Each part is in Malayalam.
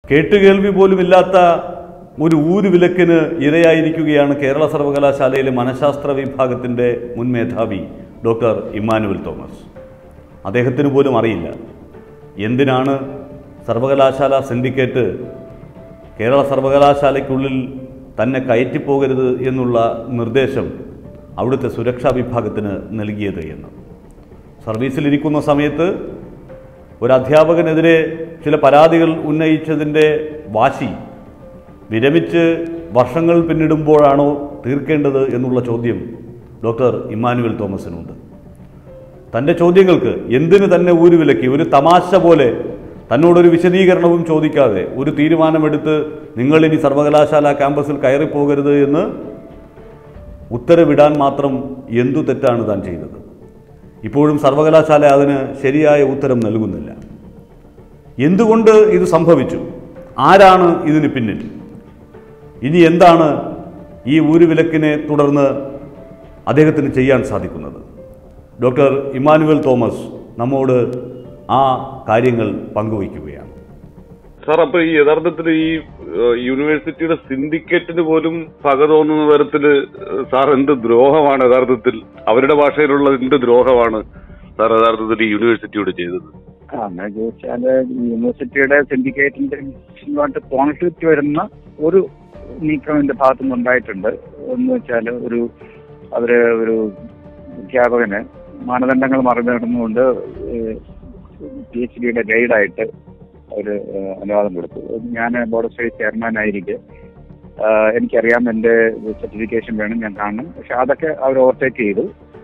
കേട്ടുകേൾവി പോലും ഇല്ലാത്ത ഒരു ഊരുവിലക്കിന് ഇരയായിരിക്കുകയാണ് കേരള സർവകലാശാലയിലെ മനഃശാസ്ത്ര വിഭാഗത്തിൻ്റെ മുൻ മേധാവി ഡോക്ടർ ഇമ്മാനുവൽ തോമസ് അദ്ദേഹത്തിന് പോലും അറിയില്ല എന്തിനാണ് സർവകലാശാല സിൻഡിക്കേറ്റ് കേരള സർവകലാശാലയ്ക്കുള്ളിൽ തന്നെ കയറ്റിപ്പോകരുത് എന്നുള്ള നിർദ്ദേശം അവിടുത്തെ സുരക്ഷാ വിഭാഗത്തിന് നൽകിയത് എന്ന് സർവീസിലിരിക്കുന്ന സമയത്ത് ഒരു അധ്യാപകനെതിരെ ചില പരാതികൾ ഉന്നയിച്ചതിൻ്റെ വാശി വിരമിച്ച് വർഷങ്ങൾ പിന്നിടുമ്പോഴാണോ തീർക്കേണ്ടത് എന്നുള്ള ചോദ്യം ഡോക്ടർ ഇമ്മാനുവൽ തോമസിനുണ്ട് തൻ്റെ ചോദ്യങ്ങൾക്ക് എന്തിന് തന്നെ ഊരുവിലക്കി ഒരു തമാശ പോലെ തന്നോടൊരു വിശദീകരണവും ചോദിക്കാതെ ഒരു തീരുമാനമെടുത്ത് നിങ്ങളിനി സർവകലാശാല ക്യാമ്പസിൽ കയറിപ്പോകരുത് എന്ന് ഉത്തരവിടാൻ മാത്രം എന്തു തെറ്റാണ് താൻ ചെയ്തത് ഇപ്പോഴും സർവകലാശാല അതിന് ശരിയായ ഉത്തരം നൽകുന്നില്ല എന്തുകൊണ്ട് ഇത് സംഭവിച്ചു ആരാണ് ഇതിന് പിന്നിൽ ഇനി എന്താണ് ഈ ഊരുവിലക്കിനെ തുടർന്ന് അദ്ദേഹത്തിന് ചെയ്യാൻ സാധിക്കുന്നത് ഡോക്ടർ ഇമ്മാനുവൽ തോമസ് നമ്മോട് ആ കാര്യങ്ങൾ പങ്കുവയ്ക്കുകയാണ് സാർ അപ്പൊ ഈ യഥാർത്ഥത്തിൽ ഈ ഏഹ്, യൂണിവേഴ്സിറ്റിയുടെ സിൻഡിക്കേറ്റിന് പോലും പക തോന്നുന്ന തരത്തില് ഏഹ്, സാർ എന്ത് ദ്രോഹമാണ് യഥാർത്ഥത്തിൽ അവരുടെ ഭാഷയിലുള്ള എന്ത് ദ്രോഹമാണ് സാർ യഥാർത്ഥത്തിൽ ഈ യൂണിവേഴ്സിറ്റിയോട് ചെയ്തത് ആ, അങ്ങനെ ചോദിച്ചാല് യൂണിവേഴ്സിറ്റിയുടെ സിൻഡിക്കേറ്റിന്റെ ഇങ്ങോട്ട് കോൺഫ്ലിക്റ്റ് വരുന്ന ഒരു നീക്കം എന്റെ ഭാഗത്തുനിന്ന് ഉണ്ടായിട്ടുണ്ട് എന്ന് വെച്ചാല് ഒരു അവര് ഒരു അധ്യാപകന് മാനദണ്ഡങ്ങൾ മറികടന്നുകൊണ്ട് പി എച്ച് ഡിയുടെ ഗൈഡായിട്ട് അവര് ഏഹ്, അനുവാദം കൊടുത്തു ഞാൻ ബോർഡ് ഓഫ് സ്റ്റഡീസ് ചെയർമാൻ ആയിരിക്കെ ആഹ്, എനിക്കറിയാം എന്റെ സർട്ടിഫിക്കേഷൻ വേണം ഞാൻ കാണണം പക്ഷെ അതൊക്കെ അവർ ഓവർടേക്ക് ചെയ്തു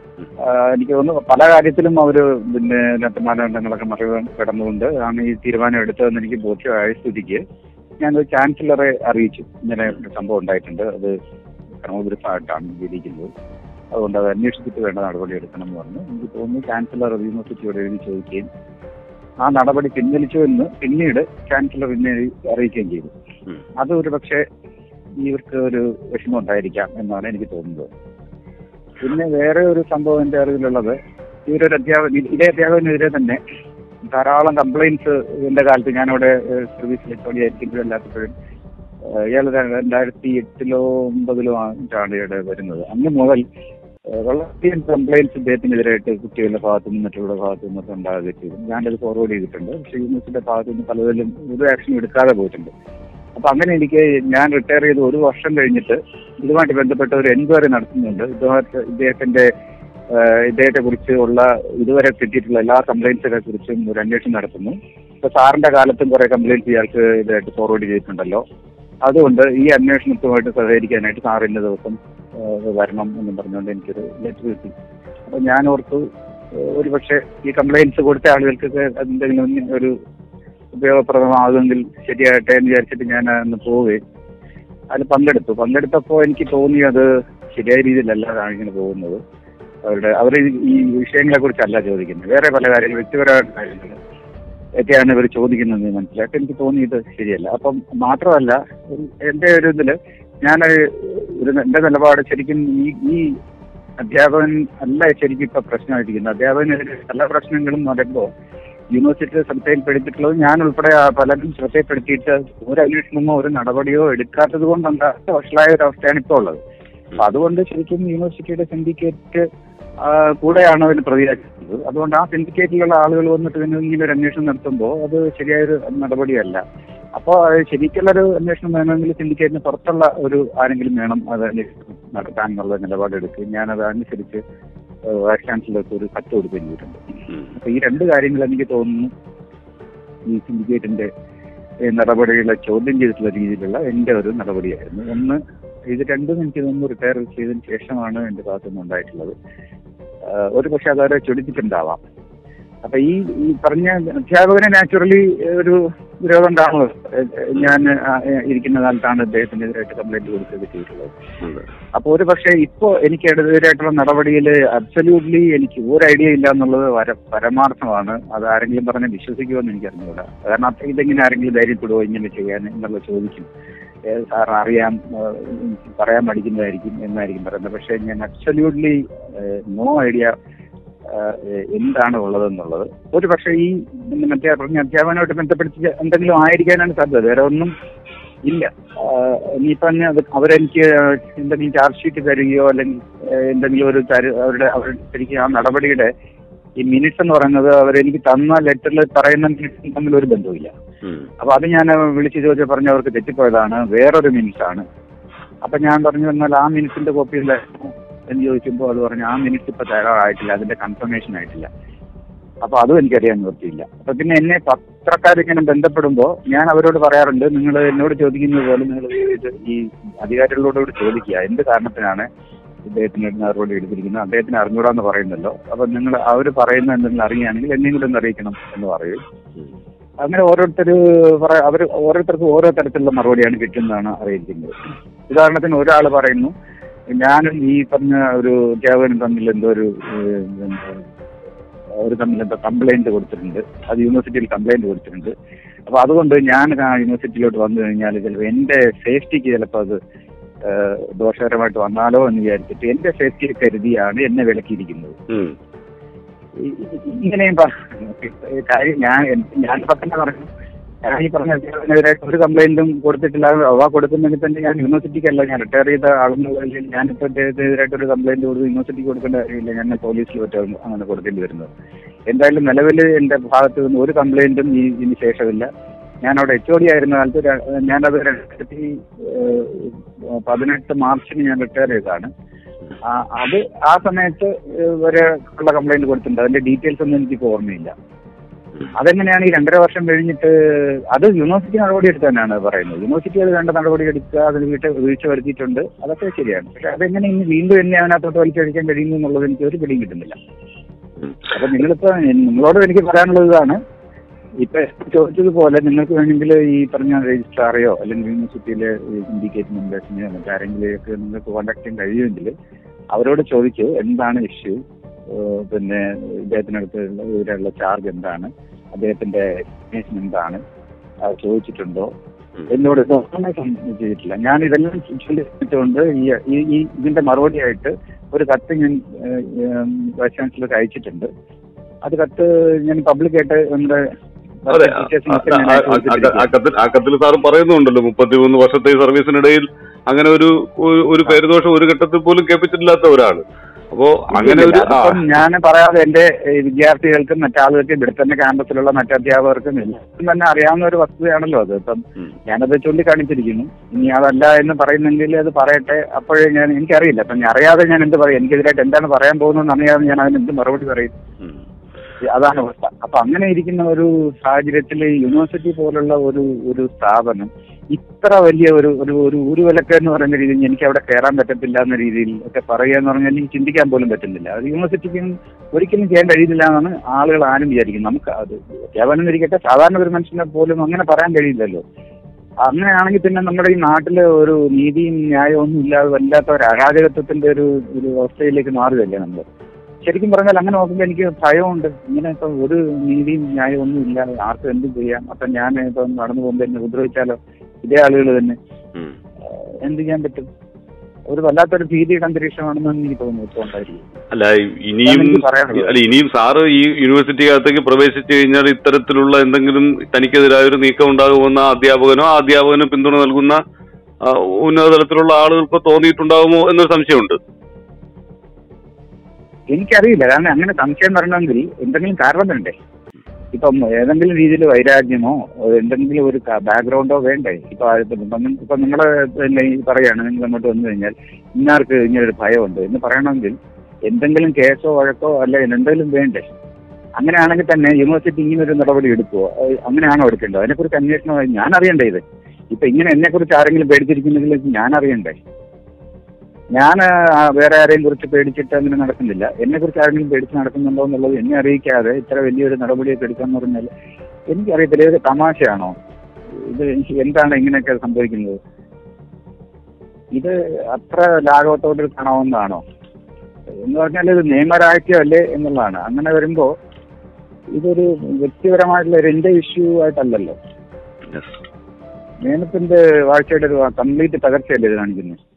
ആഹ് എനിക്ക് തോന്നുന്നു പല കാര്യത്തിലും അവർ പിന്നെ രണ്ട് മാനദണ്ഡങ്ങളൊക്കെ മറികടന്നുകൊണ്ട് ആണ് ഈ തീരുമാനം എടുത്തതെന്ന് എനിക്ക് ബോധ്യമായ സ്ഥിതിക്ക് ഞാനത് ചാൻസലറെ അറിയിച്ചു ഇങ്ങനെ ഒരു സംഭവം ഉണ്ടായിട്ടുണ്ട് അത് ക്രമവിരുദ്ധമായിട്ടാണ് വിധിക്കുന്നത് അതുകൊണ്ട് അത് അന്വേഷിച്ചിട്ട് വേണ്ട നടപടി എടുക്കണം എന്ന് പറഞ്ഞു എനിക്ക് തോന്നുന്നു ചാൻസലർ യൂണിവേഴ്സിറ്റിയോട് എഴുതി ചോദിക്കുകയും ആ നടപടി പിൻവലിച്ചു എന്ന് പിന്നീട് ചാൻസലർ പിന്നെ അറിയിക്കുകയും ചെയ്തു ഉം. അത് ഒരു പക്ഷേ ഇവർക്ക് ഒരു വിഷമം ഉണ്ടായിരിക്കാം എന്നാണ് എനിക്ക് തോന്നുന്നത് പിന്നെ വേറെ ഒരു സംഭവം എന്റെ അറിവിലുള്ളത് ഇവരൊരു അധ്യാപകൻ ഇതേ അധ്യാപകനെതിരെ തന്നെ ധാരാളം കംപ്ലൈന്റ്സ് എന്റെ കാലത്ത് ഞാനിവിടെ സർവീസിൽ ജോലിയായിരിക്കുമ്പോഴും അല്ലാത്തപ്പോഴും ഏഹ് ഇയാൾ രണ്ടായിരത്തി എട്ടിലോ ഒമ്പതിലോ ആണ് ഇയാളുടെ വരുന്നത് അന്ന് മുതൽ ഏഹ് വളരെയധികം കംപ്ലൈന്റ്സ് ഇദ്ദേഹത്തിനെതിരായിട്ട് കുട്ടികളുടെ ഭാഗത്തു നിന്നും മറ്റുള്ള ഭാഗത്തു നിന്നൊക്കെ ഉണ്ടാകുകയും ചെയ്തു ഞാനത് ഫോർവേഡ് ചെയ്തിട്ടുണ്ട് പക്ഷേ യൂണിവേഴ്സിറ്റിയുടെ ഭാഗത്തു നിന്ന് പലതിലും ഒരു ആക്ഷൻ എടുക്കാതെ പോയിട്ടുണ്ട് അപ്പൊ അങ്ങനെ എനിക്ക് ഞാൻ റിട്ടയർ ചെയ്ത് ഒരു വർഷം കഴിഞ്ഞിട്ട് ഇതുമായിട്ട് ബന്ധപ്പെട്ട ഒരു എൻക്വയറി നടത്തുന്നുണ്ട് ഇതുമായിട്ട് ഇദ്ദേഹത്തിന്റെ ഏഹ് ഇദ്ദേഹത്തെ കുറിച്ച് ഉള്ള ഇതുവരെ കിട്ടിയിട്ടുള്ള എല്ലാ കംപ്ലൈൻസിനെ കുറിച്ചും ഒരു അന്വേഷണം നടത്തുന്നു ഇപ്പൊ സാറിന്റെ കാലത്തും കുറെ കംപ്ലൈൻറ്റ്സ് ഇയാൾക്ക് ഇതായിട്ട് ഫോർവേഡ് ചെയ്തിട്ടുണ്ടല്ലോ അതുകൊണ്ട് ഈ അന്വേഷണത്തുമായിട്ട് സഹകരിക്കാനായിട്ട് സാറിന്റെ ദിവസം ഏഹ് വരണം എന്ന് പറഞ്ഞുകൊണ്ട് എനിക്കൊരു ലെറ്റർ കിട്ടി അപ്പൊ ഞാൻ ഓർത്തു ഏഹ് ഒരു പക്ഷേ ഈ കംപ്ലൈൻറ്റ്സ് കൊടുത്ത ആളുകൾക്കൊക്കെ എന്തെങ്കിലും ഒരു ഉപയോഗപ്രദമാകുമെങ്കിൽ ശരിയാകട്ടെ എന്ന് വിചാരിച്ചിട്ട് ഞാൻ അന്ന് പോവുകയും അതിൽ പങ്കെടുത്തു പങ്കെടുത്തപ്പോൾ എനിക്ക് തോന്നി അത് ശരിയായ രീതിയിലല്ലാതാണ് ഇങ്ങനെ പോകുന്നത് അവരുടെ അവർ ഈ വിഷയങ്ങളെ കുറിച്ചല്ല ചോദിക്കുന്നത് വേറെ പല കാര്യങ്ങൾ വ്യക്തിപരമായിട്ട് കാര്യങ്ങൾ ഒക്കെയാണ് ഇവർ ചോദിക്കുന്നത് മനസ്സിലായിട്ട് എനിക്ക് തോന്നി ഇത് ശരിയല്ല അപ്പം മാത്രമല്ല ഒരു- എന്റെ ഒരു ഇതില് ഞാൻ ഒരു എന്റെ നിലപാട് ശരിക്കും ഈ ഈ അധ്യാപകൻ അല്ല ശരിക്കും ഇപ്പൊ പ്രശ്നമായിരിക്കുന്നത് അധ്യാപകനെതിരെ പല പ്രശ്നങ്ങളും വരുമ്പോൾ യൂണിവേഴ്സിറ്റി ശ്രദ്ധയിൽപ്പെടുത്തിയിട്ടുള്ളത് ഞാൻ ഉൾപ്പെടെ ആ പലരും ശ്രദ്ധയിൽപ്പെടുത്തിയിട്ട് ഒരു അന്വേഷണമോ ഒരു നടപടിയോ എടുക്കാത്തത് കൊണ്ടുണ്ടായ വഷളായ ഒരു അവസ്ഥയാണ് ഇപ്പോൾ ഉള്ളത് അപ്പൊ അതുകൊണ്ട് ശരിക്കും യൂണിവേഴ്സിറ്റിയുടെ സിൻഡിക്കേറ്റ് ആ, കൂടെയാണ് അതിന് പ്രതിയാക്കുന്നത് അതുകൊണ്ട് ആ സിൻഡിക്കേറ്റിലുള്ള ആളുകൾ വന്നിട്ട് പിന്നെ ഇങ്ങനെ ഒരു അന്വേഷണം നടത്തുമ്പോൾ അത് ശരിയായൊരു നടപടിയല്ല അപ്പോൾ ശരിക്കുള്ളൊരു അന്വേഷണം വേണമെങ്കിൽ സിൻഡിക്കേറ്റിന് പുറത്തുള്ള ഒരു ആരെങ്കിലും വേണം അത് അന്വേഷണം നടത്താൻ എന്നുള്ള നിലപാടെടുക്കുകയും ഞാനത് അനുസരിച്ച് ഏഹ് വൈസ് ചാൻസലർക്ക് ഒരു കത്ത് കൊടുക്കുകയും ചെയ്തിട്ടുണ്ട് അപ്പൊ ഈ രണ്ട് കാര്യങ്ങൾ എനിക്ക് തോന്നുന്നു ഈ സിൻഡിക്കേറ്റിന്റെ ഏഹ് നടപടികളെ ചോദ്യം ചെയ്തിട്ടുള്ള രീതിയിലുള്ള എന്റെ ഒരു നടപടിയായിരുന്നു ഒന്ന് ഇത് രണ്ടും എനിക്ക് തോന്നുന്നു റിട്ടയർ ചെയ്തതിന് ശേഷമാണ് എന്റെ ഭാഗത്തുനിന്ന് ഉണ്ടായിട്ടുള്ളത് ആഹ് ഒരു പക്ഷെ അതവരെ ചൊടിപ്പിച്ചിട്ടുണ്ടാവാം അപ്പൊ ഈ ഈ പറഞ്ഞ അധ്യാപകനെ നാച്ചുറലി ഒരു വിരോധം കാണുമോ ഏഹ് ഞാൻ ആ, ഏഹ് ഇരിക്കുന്ന കാലത്താണ് അദ്ദേഹത്തിനെതിരായിട്ട് കംപ്ലൈന്റ് കൊടുത്തത് ചെയ്തിട്ടുള്ളത് അതെ. അപ്പൊ ഒരു പക്ഷേ ഇപ്പോ എനിക്ക് എതിരായിട്ടുള്ള നടപടിയിൽ അബ്സല്യൂട്ട്ലി എനിക്ക് ഒരു ഐഡിയ ഇല്ല എന്നുള്ളത് വര പരമാർത്ഥമാണ് അത് ആരെങ്കിലും പറഞ്ഞ് വിശ്വസിക്കുമെന്ന് എനിക്ക് അറിഞ്ഞുകൂടാ കാരണം അത്ര ഇതെങ്ങനെ ആരെങ്കിലും ധൈര്യപ്പെടുവോ ഇങ്ങനെ ചെയ്യാൻ എന്നുള്ള ചോദിക്കും ഏഹ് സാർ അറിയാം ഏഹ് എനിക്ക് പറയാൻ മടിക്കുന്നതായിരിക്കും എന്നായിരിക്കും പറയുന്നത് പക്ഷേ ഞാൻ അബ്സല്യൂട്ട്ലി നോ ഐഡിയ ആ, എന്താണ് ഉള്ളതെന്നുള്ളത് ഒരു പക്ഷേ ഈ പിന്നെ മറ്റേ പറഞ്ഞ അധ്യാപനമായിട്ട് ബന്ധപ്പെടുത്തി എന്തെങ്കിലും ആയിരിക്കാനാണ് സാധ്യത വേറെ ഒന്നും ഇല്ല ആ, ഇനിയിപ്പം ഞാൻ അത് അവരെനിക്ക് എന്തെങ്കിലും ചാർജ് ഷീറ്റ് തരികയോ അല്ലെങ്കിൽ ആ, എന്തെങ്കിലും ഒരു തരു- അവരുടെ അവരുടെ ശരിക്കും ആ നടപടിയുടെ ഈ മിനിറ്റ്സ് എന്ന് പറയുന്നത് അവരെനിക്ക് തന്ന ലെറ്ററിൽ പറയുന്ന മിനിറ്റ്സും തമ്മിൽ ഒരു ബന്ധവുമില്ല ഉം. അപ്പൊ അത് ഞാൻ വിളിച്ച് ചോദിച്ചു പറഞ്ഞു അവർക്ക് തെറ്റിപ്പോയതാണ് വേറൊരു മിനിറ്റ്സ് ആണ് അപ്പൊ ഞാൻ പറഞ്ഞു എന്നാൽ ആ മിനിറ്റ്സിന്റെ കോപ്പി ഇല്ല എന്ന് ചോദിക്കുമ്പോൾ അത് പറഞ്ഞു ആ മിനിറ്റ്സ് ഇപ്പൊ തയ്യാറായിട്ടില്ല അതിന്റെ കൺഫർമേഷൻ ആയിട്ടില്ല അപ്പൊ അതും എനിക്കറിയാൻ നിർത്തിയില്ല അപ്പൊ പിന്നെ എന്നെ പത്രക്കാരിങ്ങനെ ബന്ധപ്പെടുമ്പോൾ ഞാൻ അവരോട് പറയാറുണ്ട് നിങ്ങൾ എന്നോട് ചോദിക്കുന്നത് പോലെ നിങ്ങൾ ഇത് ഈ അധികാരികളോട് ചോദിക്കുക എന്ത് കാരണത്തിനാണ് ഇദ്ദേഹത്തിന് ഒരു നടപടി എടുത്തിരിക്കുന്നത് അദ്ദേഹത്തിന് അറിഞ്ഞൂടാന്ന് പറയുന്നല്ലോ അപ്പൊ നിങ്ങൾ അവർ പറയുന്ന എന്തെങ്കിലും അറിയുകയാണെങ്കിൽ എന്നെയും കൂടെ ഒന്ന് അറിയിക്കണം എന്ന് പറയും അങ്ങനെ ഓരോരുത്തർ അവർ ഓരോരുത്തർക്കും ഓരോ തരത്തിലുള്ള മറുപടിയാണ് കിട്ടുന്നതാണ് അറിയിക്കുന്നത് ഉദാഹരണത്തിന് ഒരാൾ പറയുന്നു ഞാനും ഈ പറഞ്ഞ ഒരു അധ്യാപകനും തമ്മിൽ എന്തോ ഒരു ഏഹ്, എന്താ, ഒരു തമ്മിൽ എന്തോ കംപ്ലൈന്റ് കൊടുത്തിട്ടുണ്ട് അത് യൂണിവേഴ്സിറ്റിയിൽ കംപ്ലൈന്റ് കൊടുത്തിട്ടുണ്ട് അപ്പൊ അതുകൊണ്ട് ഞാൻ ആ യൂണിവേഴ്സിറ്റിയിലോട്ട് വന്നു കഴിഞ്ഞാൽ ചിലപ്പോൾ എന്റെ സേഫ്റ്റിക്ക് ചിലപ്പോൾ അത് ഏഹ്, ദോഷകരമായിട്ട് വന്നാലോ എന്ന് വിചാരിച്ചിട്ട് എന്റെ സേഫ്റ്റിയെ കരുതിയാണ് എന്നെ വിലക്കിയിരിക്കുന്നത് ഉം. ഈ- ഈ- ഇങ്ങനെയും പ- ഈ കാര്യം ഞാൻ ഞാൻ ഇപ്പൊ തന്നെ പറഞ്ഞു ഞാൻ ഈ പറഞ്ഞ അധ്യാപകനെതിരായിട്ട് ഒരു കംപ്ലൈന്റും കൊടുത്തിട്ടില്ല അവ കൊടുക്കുന്നെങ്കിൽ തന്നെ ഞാൻ യൂണിവേഴ്സിറ്റിക്കല്ല ഞാൻ റിട്ടയർ ചെയ്ത ആളെന്നുള്ളതിൽ ഞാനിപ്പോ ഇദ്ദേഹത്തിനെതിരായിട്ട് ഒരു കംപ്ലൈന്റ് കൊടുത്ത് യൂണിവേഴ്സിറ്റിക്ക് കൊടുക്കേണ്ട കാര്യമില്ല ഞാൻ പോലീസിൽ പറ്റും അങ്ങനെ കൊടുക്കേണ്ടി വരുന്നത് എന്തായാലും നിലവിൽ എന്റെ ഭാഗത്ത് നിന്ന് ഒരു കംപ്ലൈന്റും ഈ ഇതിന് ശേഷമില്ല ഞാൻ അവിടെ എച്ച് ഒ ഡി ആയിരുന്ന കാലത്ത് ര- ഞാനത് രണ്ടായിരത്തി ഏഹ്, പതിനെട്ട് മാർച്ചിന് ഞാൻ റിട്ടയർ ചെയ്തതാണ് ആ, അത് ആ സമയത്ത് ഏഹ്, വരെ ഉള്ള കംപ്ലൈന്റ് കൊടുത്തിട്ടുണ്ട് അതിന്റെ ഡീറ്റെയിൽസ് ഒന്നും എനിക്ക് ഓർമ്മയില്ല അതെങ്ങനെയാണ് ഈ രണ്ടര വർഷം കഴിഞ്ഞിട്ട് അത് യൂണിവേഴ്സിറ്റി നടപടി എടുത്താനാണ് പറയുന്നത് യൂണിവേഴ്സിറ്റി അത് വേണ്ട നടപടി എടുക്കുക അതിന് വീട്ട് വീഴ്ച വരുത്തിയിട്ടുണ്ട് അതൊക്കെ ശരിയാണ് പക്ഷെ അതെങ്ങനെ ഇനി വീണ്ടും എന്നെ അതിനകത്തോട്ട് വലിച്ചഴിക്കാൻ കഴിയുന്നു എന്നുള്ളത് എനിക്ക് ഒരു പിടിയും കിട്ടുന്നില്ല ഉം. അപ്പൊ നിങ്ങളിപ്പോ നിങ്ങളോട് എനിക്ക് പറയാനുള്ളത് ഇതാണ് ഇപ്പൊ ചോദിച്ചതുപോലെ നിങ്ങൾക്ക് വേണമെങ്കിൽ ഈ പറഞ്ഞ രജിസ്ട്രാറെയോ അല്ലെങ്കിൽ യൂണിവേഴ്സിറ്റിയിലെ ഇൻഡിക്കേറ്റ് മെമ്പേഴ്സിനെയോ മറ്റാരെങ്കിലും ഒക്കെ നിങ്ങൾക്ക് കോണ്ടാക്ട് ചെയ്യാൻ കഴിയുമെങ്കിൽ അവരോട് ചോദിക്കൂ എന്താണ് ഇഷ്യൂ പിന്നെ ഇദ്ദേഹത്തിനടുത്ത് ഇതിനുള്ള ചാർജ് എന്താണ് അദ്ദേഹത്തിന്റെ എക്സ്പ്ലനേഷൻ എന്താണ് അത് ചോദിച്ചിട്ടുണ്ടോ ഉം. എന്നോട് ഇതൊന്നും ചെയ്തിട്ടില്ല ഞാൻ ഇതെല്ലാം ചൂണ്ടിക്കൊണ്ട് ഈ ഈ- ഈ ഇതിന്റെ മറുപടിയായിട്ട് ഒരു കത്ത് ഞാൻ വൈസ് ചാൻസലർക്ക് അയച്ചിട്ടുണ്ട് അത് കത്ത് ഞാൻ പബ്ലിക്കായിട്ട് നമ്മുടെ അതെ ആ- ടീച്ചേഴ്സിനൊക്കെ ആ- ഞാൻ ആ- അയച്ചു ആ- കൊടുത്തിരിക്കുകയാണ്. ആ കത്തിൽ ആ കത്തിൽ സാർ പറയുന്നുണ്ടല്ലോ മുപ്പത്തിമൂന്ന് വർഷത്തെ ഈ സർവീസിനിടയിൽ അങ്ങനെ ഒരു ഒരു- ഒരു പേരുദോഷം ഒരു ഘട്ടത്തിൽ പോലും കേൾപ്പിച്ചിട്ടില്ലാത്ത ഒരാള് അപ്പോ അങ്ങനെ ഒരു ആ അതിപ്പം ഞാൻ പറയാതെ എന്റെ ഏഹ്, വിദ്യാർത്ഥികൾക്കും മറ്റാളുകൾക്കും ഇവിടെ തന്നെ ക്യാമ്പസിലുള്ള മറ്റധ്യാപകർക്കും എല്ലാവർക്കും തന്നെ അറിയാവുന്ന ഒരു വസ്തുതയാണല്ലോ അത് ഇപ്പം ഉം. ഞാനത് ചൂണ്ടിക്കാണിച്ചിരിക്കുന്നു ഇനി അതല്ല എന്ന് പറയുന്നെങ്കിൽ അത് പറയട്ടെ അപ്പോഴേ ഞാൻ എനിക്കറിയില്ല അപ്പം ഞാൻ അറിയാതെ ഞാൻ എന്ത് പറയും എനിക്കെതിരായിട്ട് എന്താണ് പറയാൻ പോകുന്നതെന്ന് അറിയാതെ ഞാൻ അതിന് എന്ത് മറുപടി പറയും ഉം. അതാണ് അവസ്ഥ അപ്പൊ അങ്ങനെ ഇരിക്കുന്ന ഒരു സാഹചര്യത്തിൽ യൂണിവേഴ്സിറ്റി പോലുള്ള ഒരു ഒരു സ്ഥാപനം ഇത്ര വലിയ ഒരു ഒരു ഒരു ഊരുവിലക്ക് എന്ന് പറയുന്ന രീതിയിൽ എനിക്ക് അവിടെ കയറാൻ പറ്റത്തില്ല എന്ന രീതിയിൽ ഒക്കെ പറയുക എന്ന് പറഞ്ഞാൽ എനിക്ക് ചിന്തിക്കാൻ പോലും പറ്റുന്നില്ല അത് യൂണിവേഴ്സിറ്റിക്കും ഒരിക്കലും ചെയ്യാൻ കഴിയില്ല എന്നാണ് ആളുകൾ ആരും വിചാരിക്കുന്നത് നമുക്ക് അത് അധ്യാപനം ഇരിക്കട്ടെ സാധാരണ ഒരു മനുഷ്യനെ പോലും അങ്ങനെ പറയാൻ കഴിയില്ലല്ലോ അങ്ങനെയാണെങ്കിൽ പിന്നെ നമ്മുടെ ഈ നാട്ടില് ഒരു നീതിയും ന്യായവും ഒന്നും ഇല്ലാതെ വല്ലാത്ത ഒരു അരാജകത്വത്തിന്റെ ഒരു ഒരു അവസ്ഥയിലേക്ക് മാറുകയല്ലേ നമ്മൾ ശരിക്കും പറഞ്ഞാൽ അങ്ങനെ നോക്കുമ്പോൾ എനിക്ക് ഭയമുണ്ട് ഇങ്ങനെ ഇപ്പൊ ഒരു നീതിയും ന്യായവും ഒന്നും ഇല്ല ആർക്കും എന്തും ചെയ്യാം അപ്പൊ ഞാൻ ഇപ്പൊ നടന്നു പോകുമ്പോൾ എന്നെ ഉപദ്രവിച്ചാലോ ഇതേ ആളുകൾ തന്നെ ഉം. ആഹ് എന്ത് ചെയ്യാൻ പറ്റും ഒരു വല്ലാത്തൊരു ഭീതിയുടെ അന്തരീക്ഷമാണെന്ന് എനിക്ക് തോന്നുന്നു ഇപ്പോൾ ഉണ്ടായിരിക്കും അല്ല ഇനിയും അതാണ് എനിക്ക് പറയാനുള്ളത്. അല്ല ഇനിയും സാറ് ഈ യൂണിവേഴ്സിറ്റിക്കകത്തേക്ക് പ്രവേശിച്ചു കഴിഞ്ഞാൽ ഇത്തരത്തിലുള്ള എന്തെങ്കിലും തനിക്കെതിരായ ഒരു നീക്കം ഉണ്ടാകുമെന്ന അധ്യാപകനോ ആ അധ്യാപകന് പിന്തുണ നൽകുന്ന ആ, ഉന്നത തലത്തിലുള്ള ആളുകൾക്കോ തോന്നിയിട്ടുണ്ടാകുമോ എന്നൊരു സംശയമുണ്ട് എനിക്കറിയില്ല കാരണം അങ്ങനെ സംശയം വരണമെങ്കിൽ എന്തെങ്കിലും കാരണം വേണ്ടേ ഇപ്പം ഏതെങ്കിലും രീതിയിൽ വൈരാഗ്യമോ എന്തെങ്കിലും ഒരു ബാക്ക്ഗ്രൗണ്ടോ വേണ്ടേ ഇപ്പൊ ആ- ഇപ്പൊ നിങ്ങ- ഇപ്പൊ നിങ്ങള് പിന്നെ ഈ പറയാണ് നിങ്ങൾ അങ്ങോട്ട് വന്നു കഴിഞ്ഞാൽ ഇന്നാർക്ക് ഇങ്ങനെ ഒരു ഭയമുണ്ട് എന്ന് പറയണമെങ്കിൽ എന്തെങ്കിലും കേസോ വഴക്കോ അല്ല എന്തെങ്കിലും വേണ്ടേ അങ്ങനെയാണെങ്കിൽ തന്നെ യൂണിവേഴ്സിറ്റി ഇങ്ങനെ ഒരു നടപടി എടുക്കുമോ അത് അങ്ങനെയാണോ എടുക്കേണ്ടത് അതിനെക്കുറിച്ച് അന്വേഷണം ഞാൻ അറിയണ്ടേ ഇത് ഇപ്പൊ ഇങ്ങനെ എന്നെക്കുറിച്ച് ആരെങ്കിലും പേടിച്ചിരിക്കുന്നെങ്കിൽ ഞാൻ അറിയണ്ടേ ഞാൻ ആ, വേറെ ആരെയും കുറിച്ച് പേടിച്ചിട്ട് അങ്ങനെ നടക്കുന്നില്ല എന്നെ കുറിച്ച് ആരെങ്കിലും പേടിച്ച് നടക്കുന്നുണ്ടോ എന്നുള്ളത് എന്നെ അറിയിക്കാതെ ഇത്ര വലിയൊരു നടപടിയൊക്കെ എടുക്കാന്ന് പറഞ്ഞാൽ എനിക്കറിയത്തില്ല ഇത് തമാശയാണോ ഇത് എനിക്ക് എന്താണ് ഇങ്ങനെയൊക്കെ സംഭവിക്കുന്നത് ഇത് അത്ര ലാഘവത്തോട് കാണാവുന്നതാണോ എന്ന് പറഞ്ഞാൽ ഇത് നിയമരാഹിത്യം അല്ലേ എന്നുള്ളതാണ് അങ്ങനെ വരുമ്പോ ഇതൊരു വ്യക്തിപരമായിട്ടുള്ള ഒരു എന്റെ ഇഷ്യൂ ആയിട്ടല്ലല്ലോ നിയമത്തിന്റെ വാഴ്ചയുടെ ഒരു കംപ്ലീറ്റ് തകർച്ചയല്ലേ ഇത് കാണിക്കുന്നത്